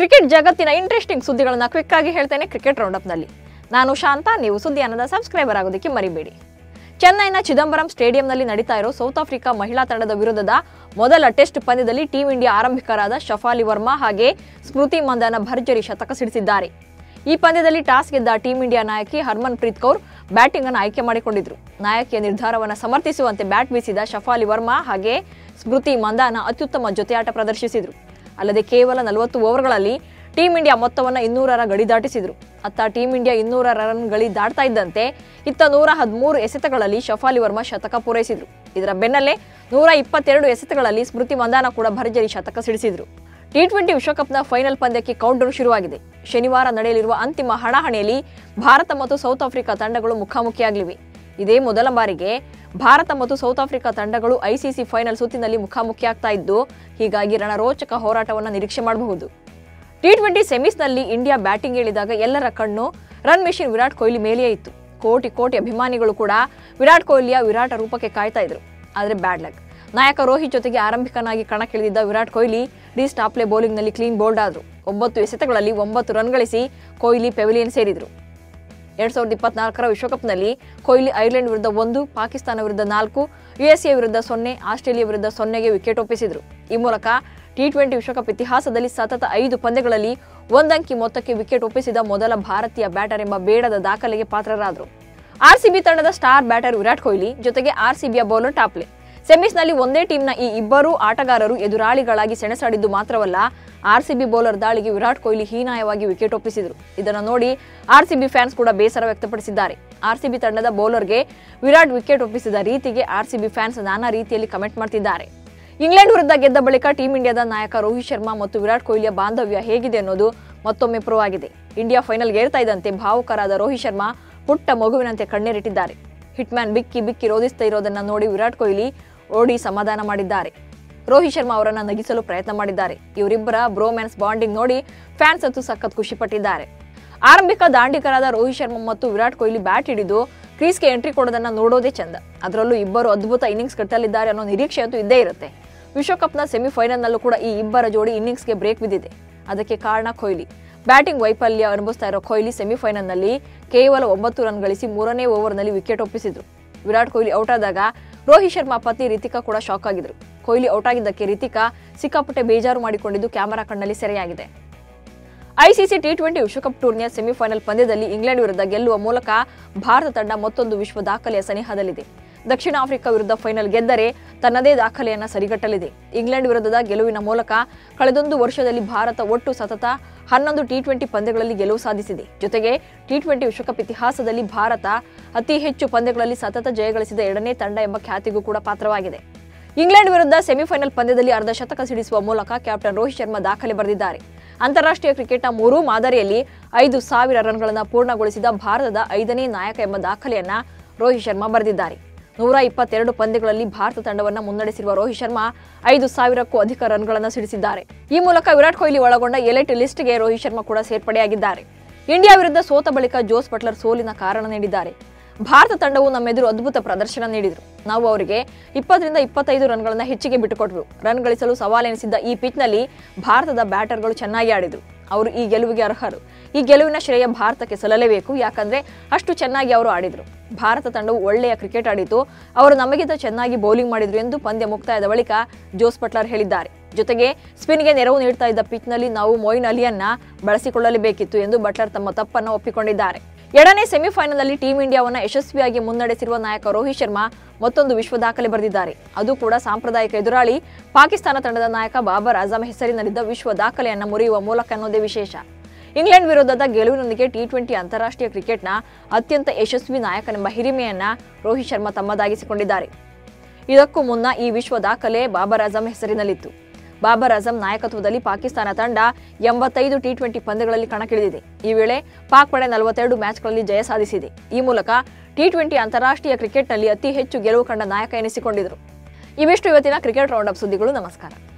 cricket ಜಗತ್ತಿನ interesting ಸುದ್ದಿಗಳನ್ನ quick ಆಗಿ ಹೇಳ್ತೇನೆ ಕ್ರಿಕೆಟ್ ರೌಂಡಪ್ನಲ್ಲಿ ನಾನು ಶಾಂತ ನೀವು ಸುದ್ದಿ ಅನ್ನದ ಸಬ್ಸ್ಕ್ರೈಬರ್ ಆಗೋದಕ್ಕೆ ಮರಿಬೇಡಿ ಚೆನ್ನೈನ ಚಿದಂಬರಂ ಸ್ಟೇಡಿಯಂನಲ್ಲಿ ನಡೀತಾ ಇರೋ ಸೌತ್ ಆಫ್ರಿಕಾ ಮಹಿಳಾ ತಂಡದ ವಿರುದ್ಧದ ಮೊದಲ ಟೆಸ್ಟ್ ಪಂದ್ಯದಲ್ಲಿ ಟೀಂ ಇಂಡಿಯಾ ಆರಂಭಿಕರಾದ ಶಫಾಲಿ ವರ್ಮಾ ಹಾಗೆ ಸ್ಮೃತಿ ಮಂದಾನ ಭರ್ಜರಿ ಶತಕ ಸಿಡಿಸಿದ್ದಾರೆ ಈ ಪಂದ್ಯದಲ್ಲಿ ಟಾಸ್ ಗೆದ್ದ ಟೀಂ ಇಂಡಿಯಾ ನಾಯಕಿ ಹರ್ಮನ್ ಪ್ರೀತ್ ಕೌರ್ ಬ್ಯಾಟಿಂಗ್ ಅನ್ನು ಆಯ್ಕೆ ಮಾಡಿಕೊಂಡಿದ್ರು ನಾಯಕಿಯ ನಿರ್ಧಾರವನ್ನು ಸಮರ್ಥಿಸುವಂತೆ ಬ್ಯಾಟ್ ಬೀಸಿದ ಶಫಾಲಿ ವರ್ಮಾ ಹಾಗೆ ಸ್ಮೃತಿ ಮಂದಾನ ಅತ್ಯುತ್ತಮ ಜೊತೆಯಾಟ ಪ್ರದರ್ಶಿಸಿದ್ರು ಅಲ್ಲದೆ ಕೇವಲ ನಲವತ್ತು ಓವರ್ಗಳಲ್ಲಿ ಟೀಂ ಇಂಡಿಯಾ ಮೊತ್ತವನ್ನು ಇನ್ನೂರರ ಗಡಿ ದಾಟಿಸಿದ್ರು ಅತ್ತ ಟೀಂ ಇಂಡಿಯಾ ಇನ್ನೂರ ರನ್ ಗಡಿ ದಾಟ್ತಾ ಇದ್ದಂತೆ ಇತ್ತ ನೂರ ಹದಿಮೂರು ಎಸೆತಗಳಲ್ಲಿ ಶಫಾಲಿ ವರ್ಮಾ ಶತಕ ಪೂರೈಸಿದ್ರು ಇದರ ಬೆನ್ನಲ್ಲೇ ನೂರ ಇಪ್ಪತ್ತೆರಡು ಎಸೆತಗಳಲ್ಲಿ ಸ್ಮೃತಿ ಮಂದಾನ ಕೂಡ ಭರ್ಜರಿ ಶತಕ ಸಿಡಿಸಿದ್ರು ಟಿ ಟ್ವೆಂಟಿ ವಿಶ್ವಕಪ್ನ ಫೈನಲ್ ಪಂದ್ಯಕ್ಕೆ ಕೌಂಟರ್ ಶುರುವಾಗಿದೆ ಶನಿವಾರ ನಡೆಯಲಿರುವ ಅಂತಿಮ ಹಣಾಹಣಿಯಲ್ಲಿ ಭಾರತ ಮತ್ತು ಸೌತ್ ಆಫ್ರಿಕಾ ತಂಡಗಳು ಮುಖಾಮುಖಿಯಾಗಲಿವೆ ಇದೇ ಮೊದಲ ಬಾರಿಗೆ ಭಾರತ ಮತ್ತು ಸೌತ್ ಆಫ್ರಿಕಾ ತಂಡಗಳು ಐಸಿಸಿ ಫೈನಲ್ ಸುತ್ತಿನಲ್ಲಿ ಮುಖಾಮುಖಿಯಾಗ್ತಾ ಇದ್ದು ಹೀಗಾಗಿ ರಣರೋಚಕ ಹೋರಾಟವನ್ನು ನಿರೀಕ್ಷೆ ಮಾಡಬಹುದು ಟಿ ಟ್ವೆಂಟಿ ಸೆಮೀಸ್ನಲ್ಲಿ ಇಂಡಿಯಾ ಬ್ಯಾಟಿಂಗ್ ಇಳಿದಾಗ ಎಲ್ಲರ ಕಣ್ಣು ರನ್ ಮೆಷಿನ್ ವಿರಾಟ್ ಕೊಹ್ಲಿ ಮೇಲೆಯೇ ಇತ್ತು ಕೋಟಿ ಕೋಟಿ ಅಭಿಮಾನಿಗಳು ಕೂಡ ವಿರಾಟ್ ಕೊಹ್ಲಿಯ ವಿರಾಟ ರೂಪಕ್ಕೆ ಕಾಯ್ತಾ ಇದ್ರು ಆದರೆ ಬ್ಯಾಡ್ ಲಕ್ ನಾಯಕ ರೋಹಿತ್ ಜೊತೆಗೆ ಆರಂಭಿಕನಾಗಿ ಕಣಕ್ಕಿಳಿದಿದ್ದ ವಿರಾಟ್ ಕೊಹ್ಲಿ ಡಿ ಸ್ಟಾಪ್ಲೆ ಬೌಲಿಂಗ್ನಲ್ಲಿ ಕ್ಲೀನ್ ಬೋಲ್ಡ್ ಆದರು ಒಂಬತ್ತು ಎಸೆತಗಳಲ್ಲಿ ಒಂಬತ್ತು ರನ್ ಗಳಿಸಿ ಕೊಹ್ಲಿ ಪೆವಿಲಿಯನ್ ಸೇರಿದರು ಎರಡ್ ಸಾವಿರದ ಇಪ್ಪತ್ನಾಲ್ಕರ ವಿಶ್ವಕಪ್ನಲ್ಲಿ ಕೊಹ್ಲಿ ಐರ್ಲೆಂಡ್ ವಿರುದ್ಧ ಒಂದು ಪಾಕಿಸ್ತಾನ ವಿರುದ್ಧ ನಾಲ್ಕು ಯುಎಸ್ಎ ವಿರುದ್ಧ ಸೊನ್ನೆ ಆಸ್ಟ್ರೇಲಿಯಾ ವಿರುದ್ಧ ಸೊನ್ನೆಗೆ ವಿಕೆಟ್ ಒಪ್ಪಿಸಿದ್ರು ಈ ಮೂಲಕ ಟಿ ಟ್ವೆಂಟಿ ವಿಶ್ವಕಪ್ ಇತಿಹಾಸದಲ್ಲಿ ಸತತ ಐದು ಪಂದ್ಯಗಳಲ್ಲಿ ಒಂದಂಕಿ ಮೊತ್ತಕ್ಕೆ ವಿಕೆಟ್ ಒಪ್ಪಿಸಿದ ಮೊದಲ ಭಾರತೀಯ ಬ್ಯಾಟರ್ ಎಂಬ ಬೇಡದ ದಾಖಲೆಗೆ ಪಾತ್ರರಾದರು ಆರ್ಸಿಬಿ ತಂಡದ ಸ್ಟಾರ್ ಬ್ಯಾಟರ್ ವಿರಾಟ್ ಕೊಹ್ಲಿ ಜೊತೆಗೆ ಆರ್ಸಿಬಿಯ ಬೌಲರ್ ಟಾಪ್ಲೆ ಸೆಮೀಸ್ನಲ್ಲಿ ಒಂದೇ ಟೀಮ್ನ ಈ ಇಬ್ಬರೂ ಆಟಗಾರರು ಎದುರಾಳಿಗಳಾಗಿ ಸೆಣಸಾಡಿದ್ದು ಮಾತ್ರವಲ್ಲ ಆರ್ಸಿಬಿ ಬೌಲರ್ ದಾಳಿಗೆ ವಿರಾಟ್ ಕೊಹ್ಲಿ ಹೀನಾಯವಾಗಿ ವಿಕೆಟ್ ಒಪ್ಪಿಸಿದ್ರು ಇದನ್ನು ನೋಡಿ ಆರ್ಸಿಬಿ ಫ್ಯಾನ್ಸ್ ಕೂಡ ಬೇಸರ ವ್ಯಕ್ತಪಡಿಸಿದ್ದಾರೆ ಆರ್ಸಿಬಿ ತಂಡದ ಬೌಲರ್ಗೆ ವಿರಾಟ್ ವಿಕೆಟ್ ಒಪ್ಪಿಸಿದ ರೀತಿಗೆ ಆರ್ಸಿಬಿ ಫ್ಯಾನ್ಸ್ ನಾನಾ ರೀತಿಯಲ್ಲಿ ಕಮೆಂಟ್ ಮಾಡ್ತಿದ್ದಾರೆ ಇಂಗ್ಲೆಂಡ್ ವಿರುದ್ಧ ಗೆದ್ದ ಬಳಿಕ ಟೀಂ ಇಂಡಿಯಾದ ನಾಯಕ ರೋಹಿತ್ ಶರ್ಮಾ ಮತ್ತು ವಿರಾಟ್ ಕೊಹ್ಲಿಯ ಬಾಂಧವ್ಯ ಹೇಗಿದೆ ಅನ್ನೋದು ಮತ್ತೊಮ್ಮೆ ಪ್ರೂವ್ ಆಗಿದೆ ಇಂಡಿಯಾ ಫೈನಲ್ಗೆ ಏರ್ತಾ ಇದ್ದಂತೆ ಭಾವುಕರಾದ ರೋಹಿತ್ ಶರ್ಮಾ ಪುಟ್ಟ ಮಗುವಿನಂತೆ ಕಣ್ಣೀರಿಟ್ಟಿದ್ದಾರೆ ಹಿಟ್ಮ್ಯಾನ್ ಬಿಕ್ಕಿ ಬಿಕ್ಕಿ ರೋಧಿಸ್ತಾ ಇರೋದನ್ನ ನೋಡಿ ವಿರಾಟ್ ಕೊಹ್ಲಿ ಓಡಿ ಸಮಾಧಾನ ಮಾಡಿದ್ದಾರೆ ರೋಹಿತ್ ಶರ್ಮಾ ಅವರನ್ನ ನಗಿಸಲು ಪ್ರಯತ್ನ ಮಾಡಿದ್ದಾರೆ ಇವರಿಬ್ಬರ ಬ್ರೋಮ್ಯಾನ್ಸ್ ಬಾಂಡಿಂಗ್ ನೋಡಿ ಫ್ಯಾನ್ಸ್ ಅಂತೂ ಸಖತ್ ಖುಷಿ ಪಟ್ಟಿದ್ದಾರೆ ಆರಂಭಿಕ ದಾಂಡಿಗರಾದ ರೋಹಿತ್ ಶರ್ಮಾ ಮತ್ತು ವಿರಾಟ್ ಕೊಹ್ಲಿ ಬ್ಯಾಟ್ ಹಿಡಿದು ಕ್ರೀಸ್ಗೆ ಎಂಟ್ರಿ ಕೊಡೋದನ್ನ ನೋಡೋದೇ ಚಂದ ಅದರಲ್ಲೂ ಇಬ್ಬರು ಅದ್ಭುತ ಇನ್ನಿಂಗ್ಸ್ ಕಟ್ಟಲಿದ್ದಾರೆ ಅನ್ನೋ ನಿರೀಕ್ಷೆ ಅಂತೂ ಇದ್ದೇ ಇರುತ್ತೆ ವಿಶ್ವಕಪ್ನ ಸೆಮಿಫೈನಲ್ನಲ್ಲೂ ಕೂಡ ಈ ಇಬ್ಬರ ಜೋಡಿ ಇನ್ನಿಂಗ್ಸ್ಗೆ ಬ್ರೇಕ್ ಬಿದ್ದಿದೆ ಅದಕ್ಕೆ ಕಾರಣ ಕೊಹ್ಲಿ ಬ್ಯಾಟಿಂಗ್ ವೈಫಲ್ಯ ಅನುಭವಿಸ್ತಾ ಇರೋ ಕೊಹ್ಲಿ ಸೆಮಿಫೈನಲ್ನಲ್ಲಿ ಕೇವಲ ಒಂಬತ್ತು ರನ್ ಗಳಿಸಿ ಮೂರನೇ ಓವರ್ನಲ್ಲಿ ವಿಕೆಟ್ ಒಪ್ಪಿಸಿದ್ರು ವಿರಾಟ್ ಕೊಹ್ಲಿ ಔಟ್ ಆದಾಗ ರೋಹಿತ್ ಶರ್ಮಾ ಪತ್ನಿ ರಿತಿಕಾ ಕೂಡ ಶಾಕ್ ಆಗಿದ್ರು ಕೊಹ್ಲಿ ಔಟ್ ಆಗಿದ್ದಕ್ಕೆ ರಿತಿಕಾ ಸಿಕ್ಕಾಪಟ್ಟೆ ಬೇಜಾರು ಮಾಡಿಕೊಂಡಿದ್ದು ಕ್ಯಾಮೆರಾ ಕಣ್ಣಲ್ಲಿ ಸೆರೆಯಾಗಿದೆ ಐಸಿಸಿ ಟಿ ಟ್ವೆಂಟಿ ವಿಶ್ವಕಪ್ ಟೂರ್ನಿಯ ಸೆಮಿಫೈನಲ್ ಪಂದ್ಯದಲ್ಲಿ ಇಂಗ್ಲೆಂಡ್ ವಿರುದ್ಧ ಗೆಲ್ಲುವ ಮೂಲಕ ಭಾರತ ತಂಡ ಮತ್ತೊಂದು ವಿಶ್ವ ದಾಖಲೆಯ ಸನಿಹದಲ್ಲಿದೆ ದಕ್ಷಿಣ ಆಫ್ರಿಕಾ ವಿರುದ್ಧ ಫೈನಲ್ ಗೆದ್ದರೆ ತನ್ನದೇ ದಾಖಲೆಯನ್ನು ಸರಿಗಟ್ಟಲಿದೆ ಇಂಗ್ಲೆಂಡ್ ವಿರುದ್ಧದ ಗೆಲುವಿನ ಮೂಲಕ ಕಳೆದೊಂದು ವರ್ಷದಲ್ಲಿ ಭಾರತ ಒಟ್ಟು ಸತತ ಹನ್ನೊಂದು ಟಿ ಟ್ವೆಂಟಿ ಪಂದ್ಯಗಳಲ್ಲಿ ಗೆಲುವು ಸಾಧಿಸಿದೆ ಜೊತೆಗೆ ಟಿ ಟ್ವೆಂಟಿ ವಿಶ್ವಕಪ್ ಇತಿಹಾಸದಲ್ಲಿ ಭಾರತ ಅತಿ ಹೆಚ್ಚು ಪಂದ್ಯಗಳಲ್ಲಿ ಸತತ ಜಯಗಳಿಸಿದ ಎರಡನೇ ತಂಡ ಎಂಬ ಖ್ಯಾತಿಗೂ ಕೂಡ ಪಾತ್ರವಾಗಿದೆ ಇಂಗ್ಲೆಂಡ್ ವಿರುದ್ಧ ಸೆಮಿಫೈನಲ್ ಪಂದ್ಯದಲ್ಲಿ ಅರ್ಧ ಶತಕ ಸಿಡಿಸುವ ಮೂಲಕ ಕ್ಯಾಪ್ಟನ್ ರೋಹಿತ್ ಶರ್ಮಾ ದಾಖಲೆ ಬರೆದಿದ್ದಾರೆ ಅಂತಾರಾಷ್ಟ್ರೀಯ ಕ್ರಿಕೆಟ್ನ ಮೂರೂ ಮಾದರಿಯಲ್ಲಿ ಐದು ಸಾವಿರ ರನ್ಗಳನ್ನು ಪೂರ್ಣಗೊಳಿಸಿದ ಭಾರತದ ಐದನೇ ನಾಯಕ ಎಂಬ ದಾಖಲೆಯನ್ನ ರೋಹಿತ್ ಶರ್ಮಾ ಬರೆದಿದ್ದಾರೆ ನೂರ ಇಪ್ಪತ್ತೆರಡು ಪಂದ್ಯಗಳಲ್ಲಿ ಭಾರತ ತಂಡವನ್ನು ಮುನ್ನಡೆಸಿರುವ ರೋಹಿತ್ ಶರ್ಮಾ ಐದು ಸಾವಿರಕ್ಕೂ ಅಧಿಕ ರನ್ಗಳನ್ನು ಸಿಡಿಸಿದ್ದಾರೆ ಈ ಮೂಲಕ ವಿರಾಟ್ ಕೊಹ್ಲಿ ಒಳಗೊಂಡ ಎಲೈಟ್ ಲಿಸ್ಟ್ಗೆ ರೋಹಿತ್ ಶರ್ಮಾ ಕೂಡ ಸೇರ್ಪಡೆಯಾಗಿದ್ದಾರೆ ಇಂಡಿಯಾ ವಿರುದ್ಧ ಸೋತ ಬಳಿಕ ಜೋಸ್ ಬಟ್ಲರ್ ಸೋಲಿನ ಕಾರಣ ನೀಡಿದ್ದಾರೆ ಭಾರತ ತಂಡವು ನಮ್ಮೆದುರು ಅದ್ಭುತ ಪ್ರದರ್ಶನ ನೀಡಿದರು ನಾವು ಅವರಿಗೆ ಇಪ್ಪತ್ತರಿಂದ ಇಪ್ಪತ್ತೈದು ರನ್ಗಳನ್ನ ಹೆಚ್ಚಿಗೆ ಬಿಟ್ಟುಕೊಟ್ರು ರನ್ ಗಳಿಸಲು ಸವಾಲೆನಿಸಿದ್ದ ಈ ಪಿಚ್ನಲ್ಲಿ ಭಾರತದ ಬ್ಯಾಟರ್ಗಳು ಚೆನ್ನಾಗಿ ಆಡಿದರು ಅವರು ಈ ಗೆಲುವಿಗೆ ಅರ್ಹರು ಈ ಗೆಲುವಿನ ಶ್ರೇಯ ಭಾರತಕ್ಕೆ ಸಲ್ಲಲೇಬೇಕು ಯಾಕಂದ್ರೆ ಅಷ್ಟು ಚೆನ್ನಾಗಿ ಅವರು ಆಡಿದರು ಭಾರತ ತಂಡವು ಒಳ್ಳೆಯ ಕ್ರಿಕೆಟ್ ಆಡಿತು ಅವರು ನಮಗಿಂತ ಚೆನ್ನಾಗಿ ಬೌಲಿಂಗ್ ಮಾಡಿದ್ರು ಎಂದು ಪಂದ್ಯ ಮುಕ್ತಾಯದ ಬಳಿಕ ಜೋಸ್ ಬಟ್ಲರ್ ಹೇಳಿದ್ದಾರೆ ಜೊತೆಗೆ ಸ್ಪಿನ್ಗೆ ನೆರವು ನೀಡ್ತಾ ಇದ್ದ ಪಿಚ್ನಲ್ಲಿ ನಾವು ಮೊಯಿನ್ ಅಲಿಯನ್ನ ಬಳಸಿಕೊಳ್ಳಲೇಬೇಕಿತ್ತು ಎಂದು ಬಟ್ಲರ್ ತಮ್ಮ ತಪ್ಪನ್ನು ಒಪ್ಪಿಕೊಂಡಿದ್ದಾರೆ ಎರಡನೇ ಸೆಮಿಫೈನಲ್ನಲ್ಲಿ ಟೀಂ ಇಂಡಿಯಾವನ್ನ ಯಶಸ್ವಿಯಾಗಿ ಮುನ್ನಡೆಸಿರುವ ನಾಯಕ ರೋಹಿತ್ ಶರ್ಮಾ ಮತ್ತೊಂದು ವಿಶ್ವ ದಾಖಲೆ ಬರೆದಿದ್ದಾರೆ ಅದು ಕೂಡ ಸಾಂಪ್ರದಾಯಿಕ ಎದುರಾಳಿ ಪಾಕಿಸ್ತಾನ ತಂಡದ ನಾಯಕ ಬಾಬರ್ ಅಜಮ್ ಹೆಸರಿನಲ್ಲಿದ್ದ ವಿಶ್ವ ದಾಖಲೆಯನ್ನು ಮುರಿಯುವ ಮೂಲಕ ಅನ್ನೋದೇ ವಿಶೇಷ ಇಂಗ್ಲೆಂಡ್ ವಿರುದ್ಧದ ಗೆಲುವಿನೊಂದಿಗೆ ಟಿ ಟ್ವೆಂಟಿ ಅಂತಾರಾಷ್ಟ್ರೀಯ ಕ್ರಿಕೆಟ್ನ ಅತ್ಯಂತ ಯಶಸ್ವಿ ನಾಯಕನೆಂಬ ಹಿರಿಮೆಯನ್ನ ರೋಹಿತ್ ಶರ್ಮಾ ತಮ್ಮದಾಗಿಸಿಕೊಂಡಿದ್ದಾರೆ ಇದಕ್ಕೂ ಮುನ್ನ ಈ ವಿಶ್ವ ದಾಖಲೆ ಬಾಬರ್ ಅಜಮ್ ಹೆಸರಿನಲ್ಲಿತ್ತು ಬಾಬರ್ ಅಜಮ್ ನಾಯಕತ್ವದಲ್ಲಿ ಪಾಕಿಸ್ತಾನ ತಂಡ ಎಂಬತ್ತೈದು ಟಿ ಟ್ವೆಂಟಿ ಪಂದ್ಯಗಳಲ್ಲಿ ಕಣಕ್ಕಿಳಿದಿದೆ ಈ ವೇಳೆ ಪಾಕ್ ಪಡೆ ನಲವತ್ತೆರಡು ಮ್ಯಾಚ್ಗಳಲ್ಲಿ ಜಯ ಸಾಧಿಸಿದೆ ಈ ಮೂಲಕ ಟಿ ಟ್ವೆಂಟಿ ಅಂತಾರಾಷ್ಟ್ರೀಯ ಕ್ರಿಕೆಟ್ನಲ್ಲಿ ಅತಿ ಹೆಚ್ಚು ಗೆಲುವು ಕಂಡ ನಾಯಕ ಎನಿಸಿಕೊಂಡಿದ್ರು ಇವಿಷ್ಟು ಇವತ್ತಿನ ಕ್ರಿಕೆಟ್ ರೌಂಡ್ ಅಪ್ ಸುದ್ದಿಗಳು ನಮಸ್ಕಾರ